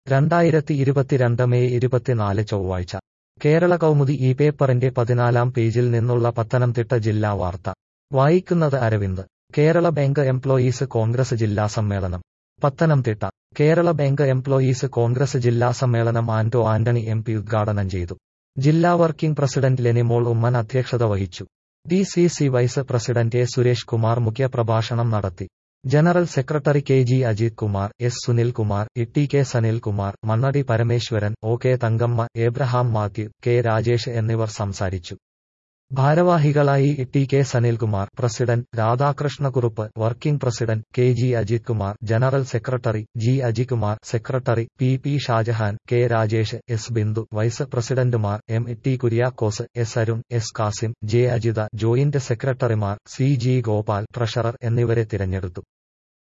രണ്ടായിരത്തി ഇരുപത്തിരണ്ട് മെയ് ഇരുപത്തിനാല് ചൊവ്വാഴ്ച കേരള കൗമുദി ഈ പേപ്പറിന്റെ പതിനാലാം പേജിൽ നിന്നുള്ള പത്തനംതിട്ട ജില്ലാ വാർത്ത വായിക്കുന്നത് അരവിന്ദ് കേരള ബാങ്ക് എംപ്ലോയീസ് കോൺഗ്രസ് ജില്ലാ സമ്മേളനം പത്തനംതിട്ട കേരള ബാങ്ക് എംപ്ലോയീസ് കോൺഗ്രസ് ജില്ലാ സമ്മേളനം ആന്റോ ആന്റണി എം പി ഉദ്ഘാടനം ചെയ്തു ജില്ലാ വർക്കിംഗ് പ്രസിഡന്റ് ലെനിമോൾ ഉമ്മൻ അധ്യക്ഷത വഹിച്ചു D C C vice president A Suresh Kumar മുഖ്യപ്രഭാഷണം നടത്തി general secretary K G Ajith Kumar S Sunilkumar E K Sanilkumar Mannadi Parameswaran O K Thankamma Abraham Mathew K Rajesh എന്നിവർ സംസാരിച്ചു ഭാരവാഹികളായി T K Sanilkumar president Radhakrishnakurup working president K G Ajith Kumar general secretary G Ajikumar secretary P P Shajahan K Rajesh S Bindu vice പ്രസിഡന്റുമാർ M T Kuriakose S Arun S Kasim J Ajitha joint സെക്രട്ടറിമാർ C G Gopal treasurer എന്നിവരെ തിരഞ്ഞെടുത്തു